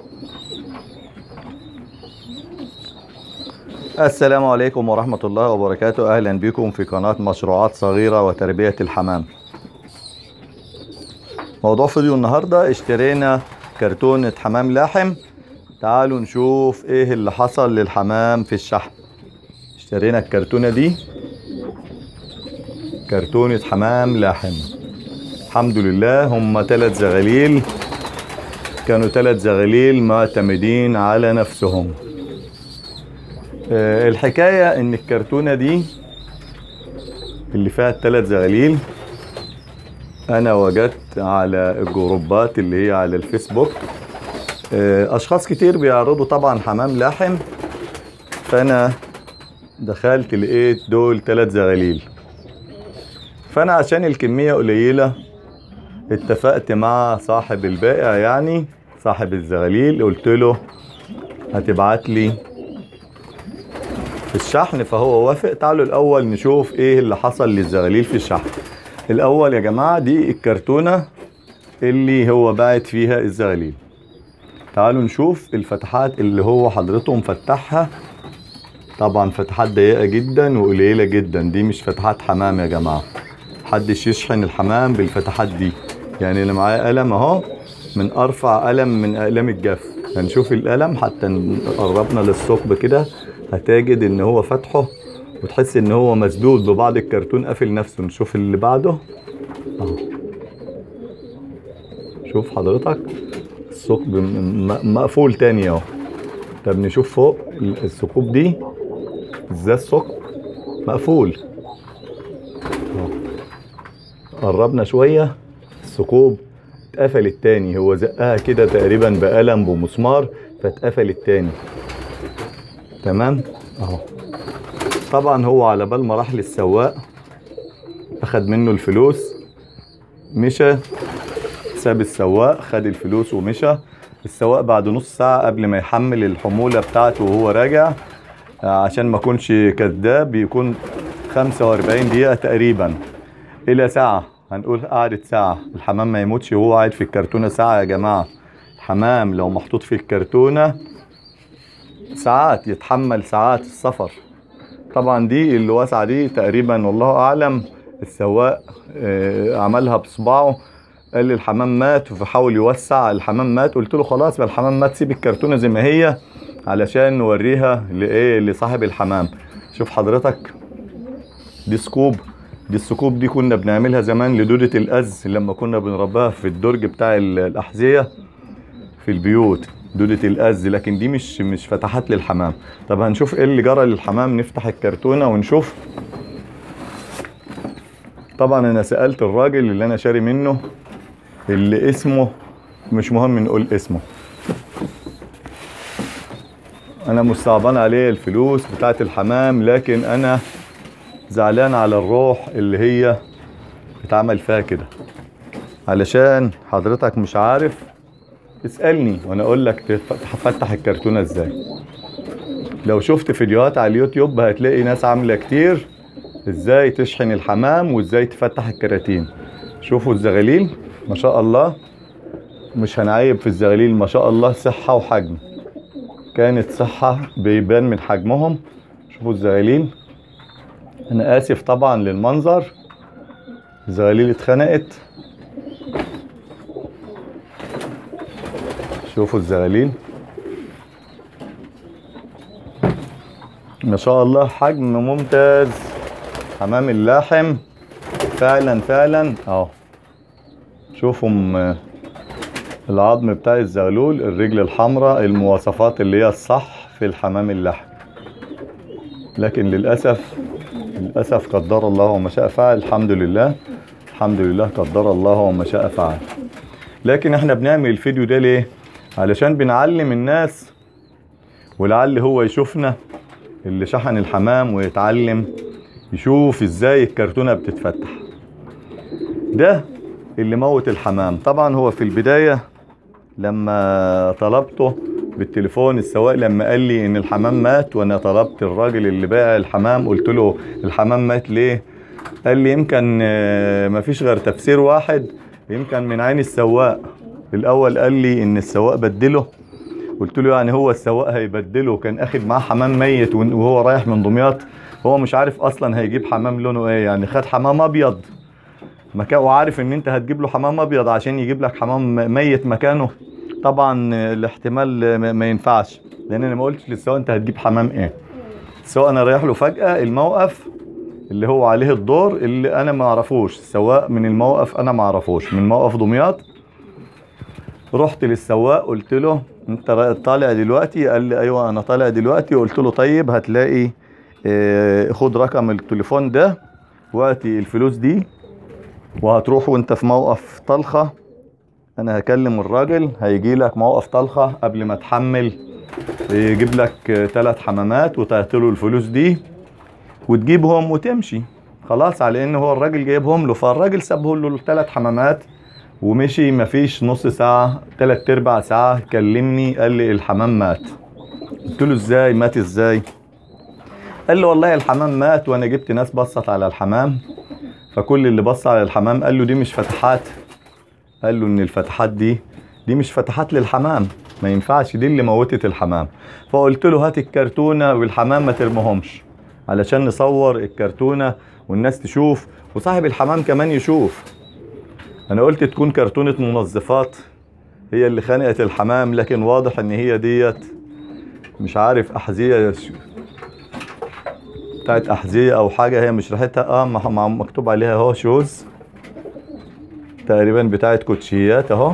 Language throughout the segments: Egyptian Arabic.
السلام عليكم ورحمة الله وبركاته أهلا بكم في قناة مشروعات صغيرة وتربية الحمام موضوع فيديو النهاردة اشترينا كرتونة حمام لاحم تعالوا نشوف ايه اللي حصل للحمام في الشحن اشترينا الكرتونة دي كرتونة حمام لاحم الحمد لله هم تلات زغاليل كانوا تلات زغاليل معتمدين على نفسهم آه، الحكاية ان الكرتونة دي اللي فيها التلات زغاليل انا وجدت على الجروبات اللي هي على الفيسبوك آه، اشخاص كتير بيعرضوا طبعا حمام لاحم فانا دخلت لقيت دول تلات زغاليل فانا عشان الكمية قليلة اتفقت مع صاحب البائع يعني صاحب الزغاليل قلت له هتبعت لي في الشحن فهو وافق تعالوا الاول نشوف ايه اللي حصل للزغاليل في الشحن الاول يا جماعة دي الكرتونة اللي هو باعت فيها الزغاليل تعالوا نشوف الفتحات اللي هو حضرته مفتحها طبعا فتحات ضيقة جدا وقليلة جدا دي مش فتحات حمام يا جماعة محدش يشحن الحمام بالفتحات دي يعني اللي معاه قلم اهو من ارفع قلم من اقلام الجاف هنشوف القلم حتى قربنا للثقب كده هتجد ان هو فتحه وتحس ان هو مسدود ببعض الكرتون قافل نفسه نشوف اللي بعده اهو شوف حضرتك الثقب م- م- مقفول تاني اهو طب نشوف فوق الثقوب دي ازاي الثقب مقفول اهو قربنا شوية الثقوب اتقفلت تاني هو زقها كده تقريبا بقلم بمسمار فاتقفلت تاني تمام اهو طبعا هو على بال ما راح للسواق اخد منه الفلوس مشى ساب السواق خد الفلوس ومشى السواق بعد نص ساعة قبل ما يحمل الحمولة بتاعته وهو راجع آه، عشان ما اكونش كذاب بيكون 45 دقيقة تقريبا إلى ساعة هنقول قعدت ساعة الحمام ما يموتش وهو قاعد في الكرتونة ساعة يا جماعة الحمام لو محطوط في الكرتونة ساعات يتحمل ساعات السفر طبعا دي اللي واسعة دي تقريبا والله أعلم السواق آه، عملها بصباعه قال لي الحمام مات فحاول يوسع الحمام مات قلت له خلاص بقى الحمام مات سيب الكرتونة زي ما هي علشان نوريها لإيه لصاحب الحمام شوف حضرتك دي سكوب دي السكوب دي كنا بنعملها زمان لدودة الأز لما كنا بنربيها في الدرج بتاع ال- الأحذية في البيوت دودة الأز لكن دي مش مش فتحات للحمام طب هنشوف ايه اللي جرى للحمام نفتح الكرتونة ونشوف طبعا انا سألت الراجل اللي انا شاري منه اللي اسمه مش مهم نقول اسمه انا مستعبان عليه الفلوس بتاعت الحمام لكن انا زعلان على الروح اللي هي اتعمل فيها كده علشان حضرتك مش عارف اسألني وانا اقول لك تفتح الكرتونة ازاي لو شفت فيديوهات على اليوتيوب هتلاقي ناس عاملة كتير ازاي تشحن الحمام وازاي تفتح الكراتين شوفوا الزغاليل ما شاء الله مش هنعيب في الزغاليل ما شاء الله صحة وحجم كانت صحة بيبان من حجمهم شوفوا الزغاليل انا اسف طبعا للمنظر الزغاليل اتخنقت شوفوا الزغاليل ما شاء الله حجم ممتاز حمام اللاحم فعلا فعلا اهو شوفوا م- العظم بتاع الزغلول الرجل الحمراء المواصفات اللي هي الصح في الحمام اللحم لكن للأسف للأسف قدر الله وما شاء فعل الحمد لله الحمد لله قدر الله وما شاء فعل لكن احنا بنعمل الفيديو ده ليه علشان بنعلم الناس ولعل هو يشوفنا اللي شحن الحمام ويتعلم يشوف ازاي الكرتونة بتتفتح ده اللي موت الحمام طبعا هو في البداية لما طلبته بالتليفون السواق لما قال لي ان الحمام مات وانا طلبت الراجل اللي باع الحمام قلت له الحمام مات ليه قال لي يمكن آه، مفيش غير تفسير واحد يمكن من عين السواق الاول قال لي ان السواق بدله قلت له يعني هو السواق هيبدله كان اخد معاه حمام ميت وهو رايح من دمياط هو مش عارف اصلا هيجيب حمام لونه ايه يعني خد حمام ابيض مكان وعارف ان انت هتجيب له حمام ابيض عشان يجيب لك حمام ميت مكانه طبعا الاحتمال ما- ما ينفعش لان انا ما قلتش للسواق انت هتجيب حمام ايه السواق انا رايح له فجأة الموقف اللي هو عليه الدور اللي انا ما اعرفوش السواق من الموقف انا ما اعرفوش من موقف دمياط رحت للسواق قلت له انت را- طالع دلوقتي قال لي ايوه انا طالع دلوقتي قلت له طيب هتلاقي اه، خد رقم التليفون ده وقتي الفلوس دي وهتروح وانت في موقف طلخة انا هكلم الراجل هيجي لك موقف طلخة قبل ما تحمل يجيب لك ثلاث حمامات وتعطيله الفلوس دي وتجيبهم وتمشي خلاص على ان هو الراجل جايبهم له فالراجل سابه له الثلاث حمامات ومشي مفيش نص ساعة تلات ارباع ساعة كلمني قال لي الحمام مات قلت له ازاي مات ازاي قال لي والله الحمام مات وانا جبت ناس بصت على الحمام فكل اللي بص على الحمام قال له دي مش فتحات قال له ان الفتحات دي دي مش فتحات للحمام ما ينفعش دي اللي موتت الحمام فقلت له هات الكرتونة والحمام ما ترمهمش علشان نصور الكرتونة والناس تشوف وصاحب الحمام كمان يشوف انا قلت تكون كرتونة منظفات هي اللي خنقت الحمام لكن واضح ان هي ديت مش عارف احذية ش- بتاعت احذية او حاجة هي مش ريحتها اه مح- مع- مكتوب عليها اهو شوز تقريبا بتاعت كوتشيات اهو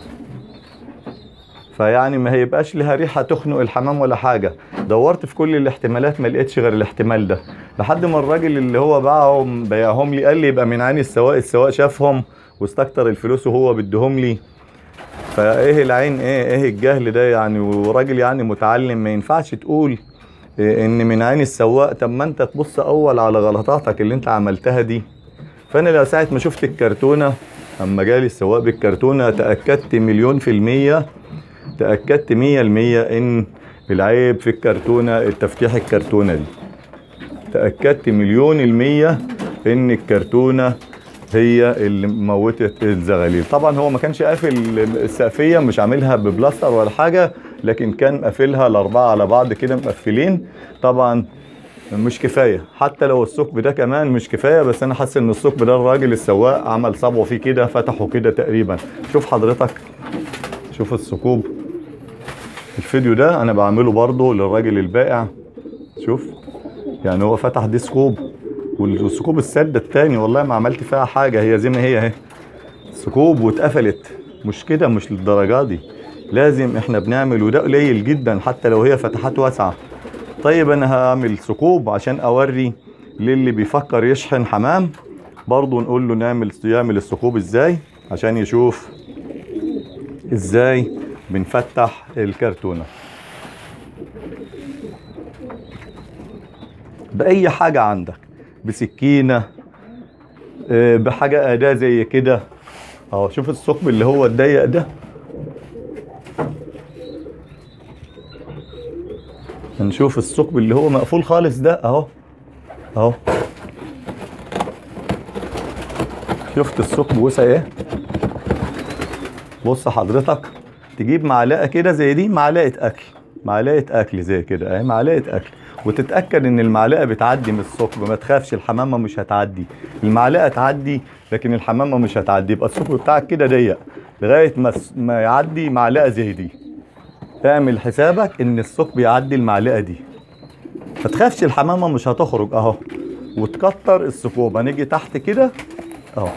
فيعني ما هيبقاش لها ريحه تخنق الحمام ولا حاجه دورت في كل الاحتمالات ما لقيتش غير الاحتمال ده لحد ما الراجل اللي هو باعهم بيعهم لي قال لي يبقى من عين السواق السواق شافهم واستكتر الفلوس وهو بدهم لي فايه العين ايه ايه الجهل ده يعني وراجل يعني متعلم ما ينفعش تقول إيه ان من عين السواق طب ما انت تبص اول على غلطاتك اللي انت عملتها دي فانا لو ساعه ما شفت الكرتونه اما جالي السواق بالكرتونه تاكدت مليون في الميه تاكدت مية المية ان العيب في الكرتونه التفتيح الكرتونه دي تاكدت مليون المية ان الكرتونه هي اللي موتت الزغاليل طبعا هو ما كانش قافل السقفيه مش عاملها ببلاستر ولا حاجه لكن كان قافلها الاربعه على بعض كده مقفلين طبعا مش كفايه حتى لو الثقب ده كمان مش كفايه بس انا حاسس ان الثقب ده الراجل السواق عمل صبعه فيه كده فتحه كده تقريبا شوف حضرتك شوف الثقوب الفيديو ده انا بعمله برضه للراجل البائع شوف يعني هو فتح دي ثقوب والثقوب السادة التاني والله ما عملت فيها حاجة هي زي ما هي اهي ثقوب واتقفلت مش كده مش للدرجة دي لازم احنا بنعمل وده قليل جدا حتى لو هي فتحات واسعة طيب انا هعمل ثقوب عشان اوري للي بيفكر يشحن حمام برضه نقول له نعمل يعمل الثقوب ازاي عشان يشوف ازاي بنفتح الكرتونة بأي حاجة عندك بسكينة آه، بحاجة أداة زي كده اهو شوف الثقب اللي هو الضيق ده هنشوف الثقب اللي هو مقفول خالص ده اهو اهو شفت الثقب وسع ايه بص حضرتك تجيب معلقه كده زي دي معلقه اكل معلقه اكل زي كده اهي معلقه اكل وتتاكد ان المعلقه بتعدي من الثقب ما تخافش الحمامه مش هتعدي المعلقه تعدي لكن الحمامه مش هتعدي يبقى الثقب بتاعك كده ضيق لغايه ما ما يعدي معلقه زي دي اعمل حسابك ان الثقب يعدي المعلقه دي ما تخافش الحمامه مش هتخرج اهو وتكتر الثقوب هنيجي تحت كده اهو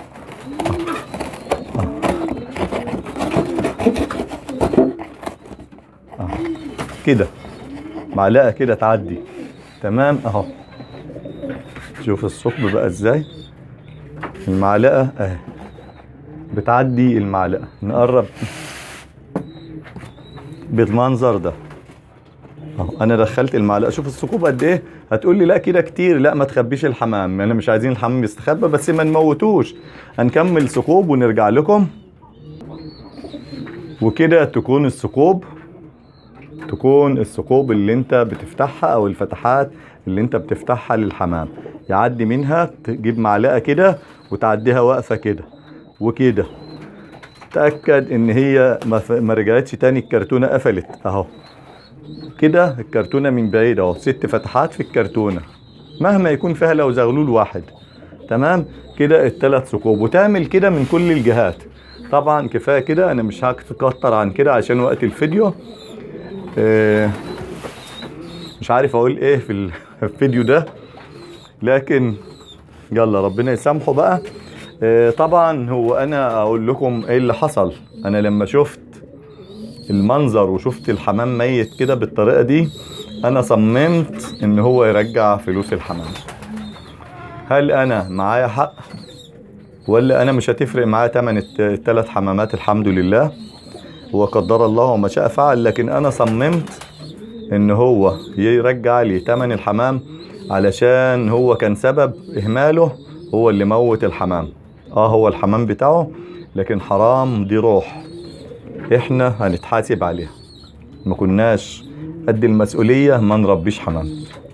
أهو. كده معلقه كده تعدي تمام اهو شوف الثقب بقى ازاي المعلقه اهي بتعدي المعلقه نقرب بالمنظر ده اهو انا دخلت المعلقه شوف الثقوب قد ايه هتقول لي لا كده كتير لا ما تخبيش الحمام انا مش عايزين الحمام يستخبى بس ما نموتوش هنكمل ثقوب ونرجع لكم وكده تكون الثقوب تكون الثقوب اللي انت بتفتحها او الفتحات اللي انت بتفتحها للحمام يعدي منها تجيب معلقه كده وتعديها واقفه كده وكده تأكد ان هي ما, ف... ما رجعتش تاني الكرتونة قفلت اهو كده الكرتونة من بعيد اهو ست فتحات في الكرتونة مهما يكون فيها لو زغلول واحد تمام كده التلات ثقوب وتعمل كده من كل الجهات طبعا كفايه كده انا مش هكتر عن كده عشان وقت الفيديو آه، مش عارف اقول ايه في ال- الفيديو ده لكن يلا ربنا يسامحه بقى آه، طبعا هو انا اقول لكم ايه اللي حصل انا لما شفت المنظر وشفت الحمام ميت كده بالطريقه دي انا صممت ان هو يرجع فلوس الحمام هل انا معايا حق ولا انا مش هتفرق معايا تمن الت- التلات حمامات الحمد لله وقدر الله وما شاء فعل لكن انا صممت ان هو يرجع لي تمن الحمام علشان هو كان سبب اهماله هو اللي موت الحمام اه هو الحمام بتاعه لكن حرام دي روح احنا هنتحاسب عليها ما كناش قد المسؤولية ما نربيش حمام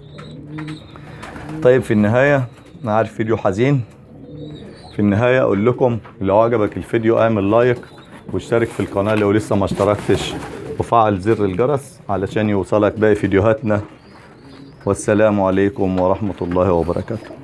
طيب في النهاية انا عارف فيديو حزين في النهاية اقول لكم لو عجبك الفيديو اعمل لايك واشترك في القناة لو لسه ما اشتركتش وفعل زر الجرس علشان يوصلك باقي فيديوهاتنا والسلام عليكم ورحمة الله وبركاته